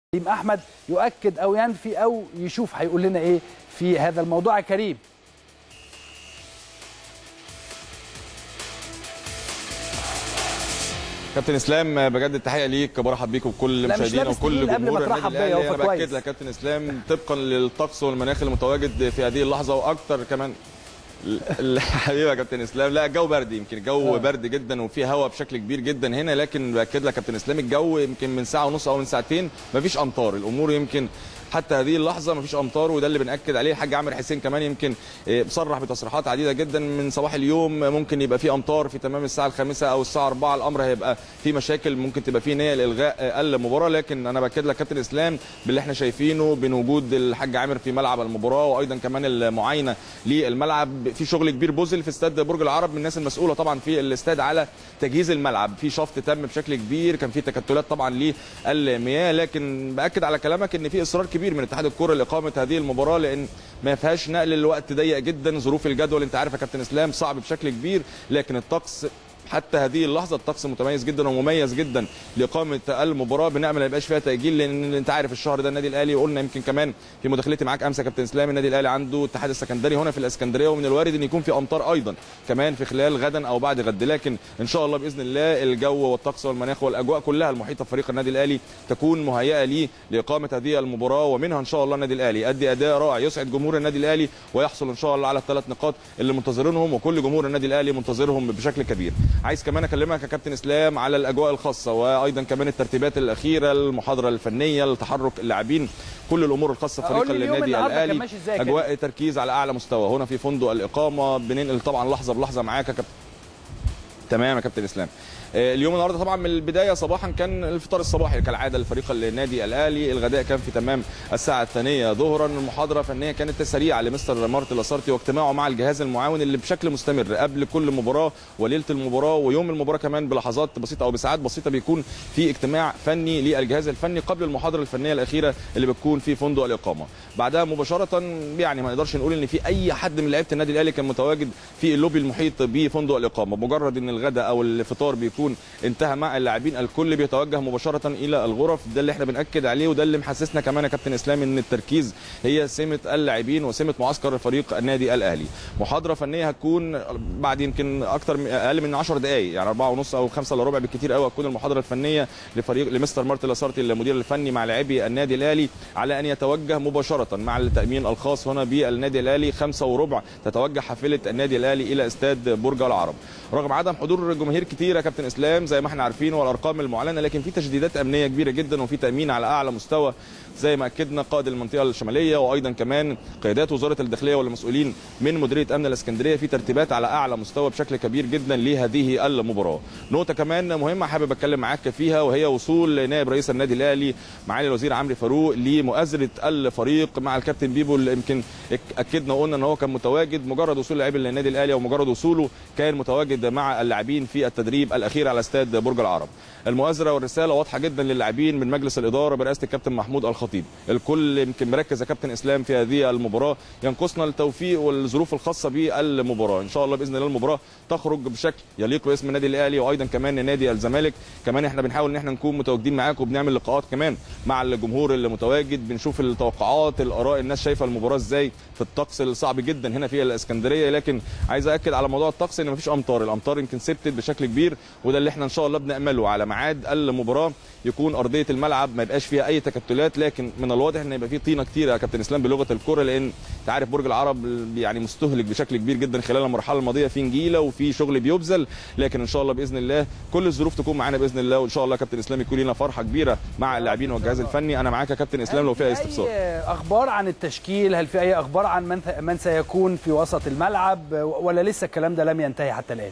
كريم احمد يؤكد او ينفي او يشوف هيقول لنا ايه في هذا الموضوع يا كريم كابتن اسلام بجد التحيه ليك برحب بيك وبكل لا، مش مشاهدينا لابس وكل تقيل قبل ما جمهور النادي ترحب بيا، الاهلي هو انا كويس. باكد لك يا كابتن اسلام طبقا للطقس والمناخ المتواجد في هذه اللحظه واكتر كمان ال- حبيبي يا كابتن اسلام لا الجو برد يمكن الجو آه. برد جدا وفي هواء بشكل كبير جدا هنا لكن باكد لك يا كابتن اسلام الجو يمكن من ساعه ونص او من ساعتين مفيش امطار الامور يمكن حتى هذه اللحظه مفيش امطار وده اللي بناكد عليه الحاج عامر حسين كمان يمكن إيه، صرح بتصريحات عديده جدا من صباح اليوم ممكن يبقى في امطار في تمام الساعه الخامسه او الساعه 4 الامر هيبقى في مشاكل ممكن تبقى في نيه لالغاء آه، المباراه لكن انا باكد لك كابتن اسلام باللي احنا شايفينه بين وجود الحاج عامر في ملعب المباراه وايضا كمان المعاينه للملعب في شغل كبير بذل في استاد برج العرب من الناس المسؤوله طبعا في الاستاد على تجهيز الملعب في شفط تم بشكل كبير كان في تكتلات طبعا للمياه لكن باكد على كلامك ان في اصرار كبير من اتحاد الكره لاقامه هذه المباراه لان ما فيهاش نقل الوقت ضيق جدا ظروف الجدول انت عارف يا كابتن اسلام صعب بشكل كبير لكن الطقس حتى هذه اللحظه الطقس متميز جدا ومميز جدا لاقامه المباراه بنامل ما يبقاش فيها تاجيل لان انت عارف الشهر ده النادي الاهلي قلنا يمكن كمان في مداخلتي معاك امس يا كابتن اسلام النادي الاهلي عنده اتحاد السكندري هنا في الاسكندريه ومن الوارد ان يكون في امطار ايضا كمان في خلال غدا او بعد غد لكن ان شاء الله باذن الله الجو والطقس والمناخ والاجواء كلها المحيطه بفريق النادي الاهلي تكون مهيئه ليه لاقامه هذه المباراه ومنها ان شاء الله النادي الاهلي يؤدي اداء رائع يسعد جمهور النادي الاهلي ويحصل ان شاء الله على الثلاث نقاط اللي منتظرينهم وكل جمهور النادي الاهلي منتظرهم بشكل كبير عايز كمان اكلمك يا كابتن اسلام على الاجواء الخاصه وايضا كمان الترتيبات الاخيره المحاضره الفنيه لتحرك اللاعبين كل الامور الخاصه قول بفريق لي اليوم النادي النهاردة كان الاهلي ماشي إزاي يا كريم؟ اجواء تركيز على اعلى مستوى هنا في فندق الاقامه بننقل طبعا لحظه بلحظه معاك يا كابتن تمام يا كابتن اسلام آه، اليوم النهارده طبعا من البدايه صباحا كان الفطار الصباحي كالعاده لفريق النادي الاهلي الغداء كان في تمام الساعه الثانيه ظهرا المحاضره الفنيه كانت سريعه لمستر مارتي لاسارتي واجتماعه مع الجهاز المعاون اللي بشكل مستمر قبل كل مباراه وليله المباراه ويوم المباراه كمان بلحظات بسيطه او بساعات بسيطه بيكون في اجتماع فني للجهاز الفني قبل المحاضره الفنيه الاخيره اللي بتكون في فندق الاقامه بعدها مباشره يعني ما نقدرش نقول ان في اي حد من لعيبه النادي الاهلي كان متواجد في اللوبي المحيط بفندق الاقامه مجرد ان الغداء او الفطار بيكون انتهى مع اللاعبين الكل بيتوجه مباشره الى الغرف ده اللي احنا بناكد عليه وده اللي محسسنا كمان يا كابتن اسلام ان التركيز هي سمه اللاعبين وسمه معسكر فريق النادي الاهلي محاضره فنيه هتكون بعد يمكن اكتر من اقل من 10 دقائق يعني 4 ونص او 5 الا ربع بالكثير قوي هتكون المحاضره الفنيه لفريق لمستر مارتي لاسارتي المدير الفني مع لاعبي النادي الاهلي على ان يتوجه مباشره مع التامين الخاص هنا بالنادي الاهلي 5 وربع تتوجه حافله النادي الاهلي الى استاد برج العرب رغم عدم حضور جماهير كتير يا كابتن اسلام زي ما احنا عارفين والارقام المعلنه لكن في تشديدات امنيه كبيره جدا وفي تامين على اعلى مستوى زي ما اكدنا قائد المنطقه الشماليه وايضا كمان قيادات وزاره الداخليه والمسؤولين من مديريه امن الاسكندريه في ترتيبات على اعلى مستوى بشكل كبير جدا لهذه المباراه نقطه كمان مهمه حابب اتكلم معاك فيها وهي وصول نائب رئيس النادي الاهلي معالي الوزير عمرو فاروق لمؤازره الفريق مع الكابتن بيبو اللي يمكن اكدنا وقلنا ان هو كان متواجد مجرد وصول لاعبي النادي الاهلي ومجرد وصوله كان متواجد مع اللاعبين في التدريب الاخير على استاد برج العرب المؤازره والرساله واضحه جدا للاعبين من مجلس الاداره برئاسه الكابتن محمود الخطيب الكل يمكن مركز يا كابتن اسلام في هذه المباراه ينقصنا التوفيق والظروف الخاصه بالمباراه ان شاء الله باذن الله المباراه تخرج بشكل يليق باسم النادي الاهلي وايضا كمان نادي الزمالك كمان احنا بنحاول ان احنا نكون متواجدين معاكم وبنعمل لقاءات كمان مع الجمهور اللي متواجد بنشوف التوقعات الاراء الناس شايفه المباراه ازاي في الطقس الصعب جدا هنا في الاسكندريه لكن عايز اكد على موضوع الطقس ان مفيش امطار الامطار يمكن ثبتت بشكل كبير وده اللي احنا ان شاء الله بنامله على ميعاد المباراه يكون ارضيه الملعب ما يبقاش فيها اي تكتلات لكن من الواضح ان يبقى فيه طينه كتير يا كابتن اسلام بلغه الكره لان انت عارف برج العرب يعني مستهلك بشكل كبير جدا خلال المرحله الماضيه في نجيله وفي شغل بيبذل لكن ان شاء الله باذن الله كل الظروف تكون معانا باذن الله وان شاء الله كابتن اسلام يكون لنا فرحه كبيره مع اللاعبين والجهاز الفني انا معاك يا كابتن اسلام لو في اي استفسار اي اخبار عن التشكيل هل في اي اخبار عن من من سيكون في وسط الملعب ولا لسه الكلام ده لم ينتهي حتى الان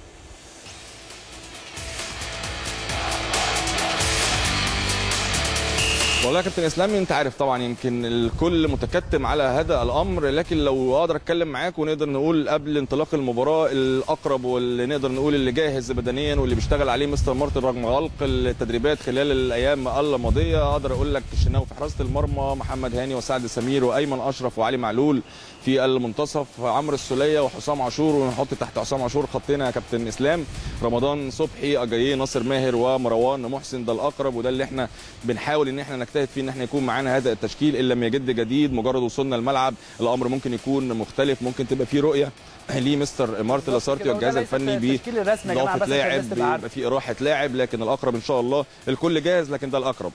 والله يا كابتن اسلام انت عارف طبعا يمكن الكل متكتم على هذا الامر لكن لو اقدر اتكلم معاك ونقدر نقول قبل انطلاق المباراه الاقرب واللي نقدر نقول اللي جاهز بدنيا واللي بيشتغل عليه مستر مارتن رغم غلق التدريبات خلال الايام الماضيه اقدر اقول لك الشناوي في حراسه المرمى محمد هاني وسعد سمير وايمن اشرف وعلي معلول في المنتصف عمرو السوليه وحسام عاشور ونحط تحت حسام عاشور خطنا يا كابتن اسلام رمضان صبحي اجاييه ناصر ماهر ومروان محسن ده الاقرب وده اللي احنا بنحاول ان احنا نجتهد بنجتهد فيه ان احنا يكون معانا هذا التشكيل ان لم يجد جديد مجرد وصولنا الملعب الامر ممكن يكون مختلف ممكن تبقى فيه رؤيه ليه مستر مارتن لاسارتي والجهاز الفني التشكيل الرسمي يا جماعه باضافه بس عشان لاعب الناس تبقى عارفة. بيبقى في اراحه لاعب لكن الاقرب ان شاء الله الكل جاهز لكن ده الاقرب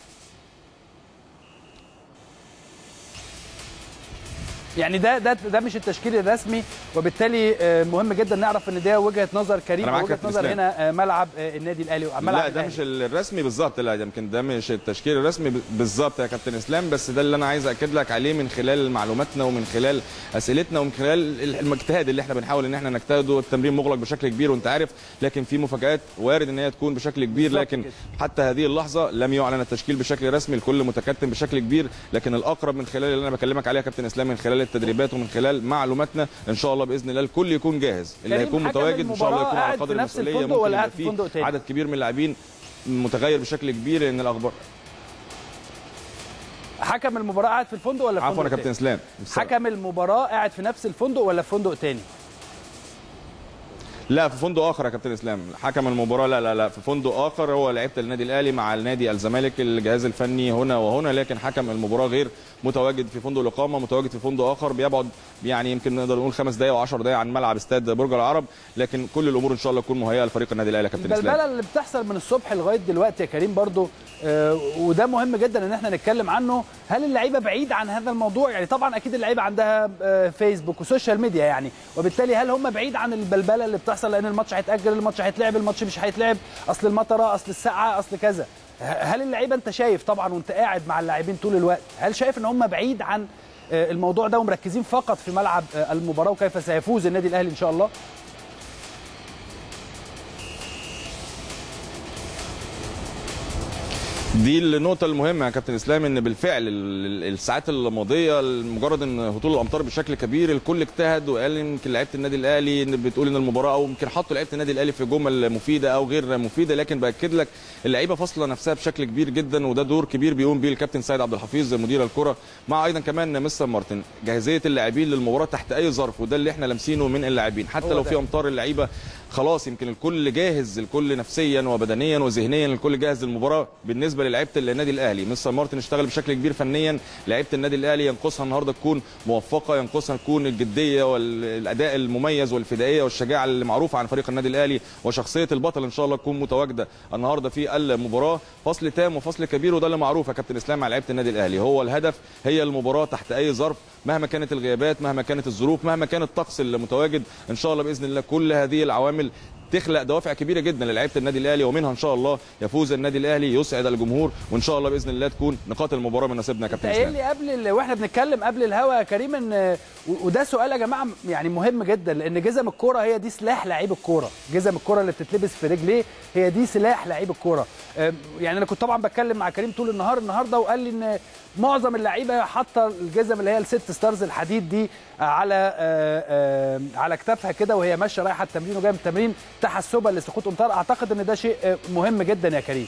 يعني ده ده ده مش التشكيل الرسمي وبالتالي آه، مهم جدا نعرف ان ده وجهه نظر كريم أنا معاك وجهه كابتن نظر إسلام. هنا آه، ملعب آه، النادي الاهلي ملعب لا ده الأهلي. مش الرسمي بالظبط لا يمكن ده مش التشكيل الرسمي ب- بالظبط يا كابتن اسلام بس ده اللي انا عايز اكد لك عليه من خلال معلوماتنا ومن خلال اسئلتنا ومن خلال ال- المجتهد اللي احنا بنحاول ان احنا نجتهده التمرين مغلق بشكل كبير وانت عارف لكن في مفاجات وارد ان هي تكون بشكل كبير بالظبط لكن كده. حتى هذه اللحظه لم يعلن التشكيل بشكل رسمي الكل متكتم بشكل كبير لكن الاقرب من خلال اللي انا بكلمك عليه يا كابتن اسلام من خلال التدريبات ومن خلال معلوماتنا ان شاء الله باذن الله الكل يكون جاهز اللي كريم، هيكون حكم متواجد ان شاء الله المباراة يكون على قاعد قدر في نفس المسؤوليه الفندق ممكن ولا يبقى قاعد في فيه فندق تاني؟ عدد كبير من اللاعبين متغير بشكل كبير لان الاخبار حكم المباراه قاعد في الفندق ولا في عفوا فندق يا كابتن تاني؟ اسلام حكم المباراه قاعد في نفس الفندق ولا في فندق تاني لا في فندق اخر يا كابتن اسلام حكم المباراه لا لا لا في فندق اخر هو لعيبه النادي الاهلي مع النادي الزمالك الجهاز الفني هنا وهنا لكن حكم المباراه غير متواجد في فندق الاقامه متواجد في فندق اخر بيبعد يعني يمكن نقدر نقول خمس دقائق و10 دقائق عن ملعب استاد برج العرب لكن كل الامور ان شاء الله تكون مهيئه لفريق النادي الاهلي يا كابتن اسلام البلبله اللي بتحصل من الصبح لغايه دلوقتي يا كريم برضو آه، وده مهم جدا ان احنا نتكلم عنه هل اللعيبه بعيد عن هذا الموضوع يعني طبعا اكيد اللعيبه عندها آه، فيسبوك وسوشيال ميديا يعني وبالتالي هل هم بعيد عن البلبله اللي بتحصل لان الماتش هيتاجل الماتش هيتلعب الماتش مش هيتلعب اصل المطره اصل الساعه اصل كذا ه- هل اللعيبه انت شايف طبعا وانت قاعد مع اللاعبين طول الوقت هل شايف ان هم بعيد عن آه، الموضوع ده ومركزين فقط في ملعب آه، المباراه وكيف سيفوز النادي الاهلي ان شاء الله دي النقطة المهمة يا كابتن اسلام ان بالفعل ال- ال- الساعات الماضية مجرد ان هطول الامطار بشكل كبير الكل اجتهد وقال يمكن لعيبة النادي الاهلي إن بتقول ان المباراة او يمكن حطوا لعيبة النادي الاهلي في جمل مفيدة او غير مفيدة لكن باكد لك اللعيبة فاصلة نفسها بشكل كبير جدا وده دور كبير بيقوم بيه الكابتن سيد عبد الحفيظ مدير الكرة مع ايضا كمان مستر مارتن جاهزية اللاعبين للمباراة تحت اي ظرف وده اللي احنا لامسينه من اللاعبين حتى هو لو ده. في امطار اللعيبة خلاص يمكن الكل جاهز الكل نفسيا وبدنيا وذهنيا الكل جاهز للمباراه بالنسبه للعيبه النادي الاهلي مستر مارتن اشتغل بشكل كبير فنيا لعيبه النادي الاهلي ينقصها النهارده تكون موفقه ينقصها تكون الجديه والاداء المميز والفدائيه والشجاعه اللي معروفه عن فريق النادي الاهلي وشخصيه البطل ان شاء الله تكون متواجده النهارده في المباراه فصل تام وفصل كبير وده اللي معروف يا كابتن اسلام على لعيبه النادي الاهلي هو الهدف هي المباراه تحت اي ظرف مهما كانت الغيابات مهما كانت الظروف مهما كان الطقس اللي متواجد ان شاء الله باذن الله كل هذه العوامل تخلق دوافع كبيره جدا للعيبه النادي الاهلي ومنها ان شاء الله يفوز النادي الاهلي يسعد الجمهور وان شاء الله باذن الله تكون نقاط المباراه من نصيبنا يا كابتن قايل اسلام لي قبل ال... واحنا بنتكلم قبل الهوا يا كريم ان و- وده سؤال يا جماعه يعني مهم جدا لان جزم الكوره هي دي سلاح لعيب الكوره جزم الكوره اللي بتتلبس في رجليه هي دي سلاح لعيب الكوره أم، يعني انا كنت طبعا بتكلم مع كريم طول النهار النهارده وقال لي ان معظم اللعيبه حاطه الجزم اللي هي الست ستارز الحديد دي على آه، آه، على كتافها كده وهي ماشيه رايحه التمرين وجايه من التمرين تحسبا لسقوط امطار اعتقد ان ده شيء آه، مهم جدا يا كريم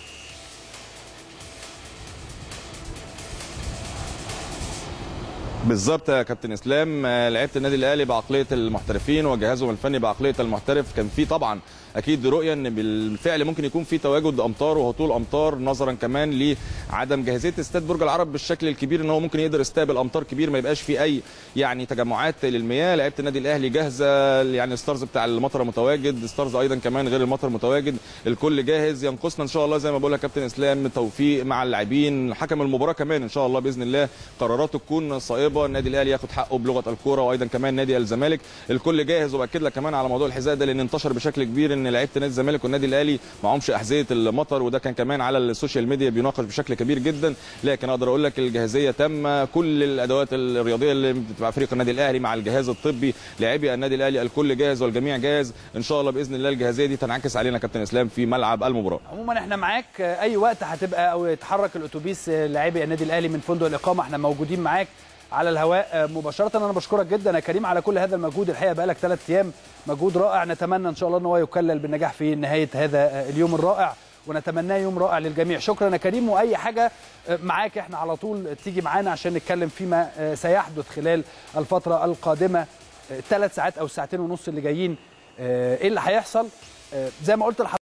بالظبط يا كابتن اسلام آه، لعيبه النادي الاهلي بعقليه المحترفين وجهازهم الفني بعقليه المحترف كان في طبعا اكيد رؤيه ان بالفعل ممكن يكون في تواجد امطار وهطول امطار نظرا كمان لعدم جاهزيه استاد برج العرب بالشكل الكبير ان هو ممكن يقدر يستقبل امطار كبير ما يبقاش في اي يعني تجمعات للمياه لعيبه النادي الاهلي جاهزه يعني ستارز بتاع المطر متواجد ستارز ايضا كمان غير المطر متواجد الكل جاهز ينقصنا ان شاء الله زي ما بقول لك كابتن اسلام توفيق مع اللاعبين حكم المباراه كمان ان شاء الله باذن الله قراراته تكون صائبه النادي الاهلي ياخد حقه بلغه الكوره وايضا كمان نادي الزمالك الكل جاهز وباكد لك كمان على موضوع الحذاء ده لان انتشر بشكل كبير ان لعيبه نادي الزمالك والنادي الاهلي معهمش احذيه المطر وده كان كمان على السوشيال ميديا بيناقش بشكل كبير جدا لكن اقدر اقول لك الجاهزيه تامه كل الادوات الرياضيه اللي بتبقى فريق النادي الاهلي مع الجهاز الطبي لاعبي النادي الاهلي الكل جاهز والجميع جاهز ان شاء الله باذن الله الجاهزيه دي تنعكس علينا كابتن اسلام في ملعب المباراه عموما احنا معاك آه، اي وقت هتبقى او يتحرك الاتوبيس آه، لاعبي النادي الاهلي من فندق الاقامه احنا موجودين معاك على الهواء آه، مباشره انا بشكرك جدا يا كريم على كل هذا المجهود الحقيقه بقالك ثلاث ايام مجهود رائع نتمنى ان شاء الله ان هو يكلل بالنجاح في نهايه هذا آه، اليوم الرائع ونتمناه يوم رائع للجميع شكرا يا كريم واي حاجه آه، معاك احنا على طول تيجي معانا عشان نتكلم فيما آه، سيحدث خلال الفتره القادمه ثلاث ساعات او ساعتين ونص اللي جايين آه، ايه اللي هيحصل آه، زي ما قلت لحضرتك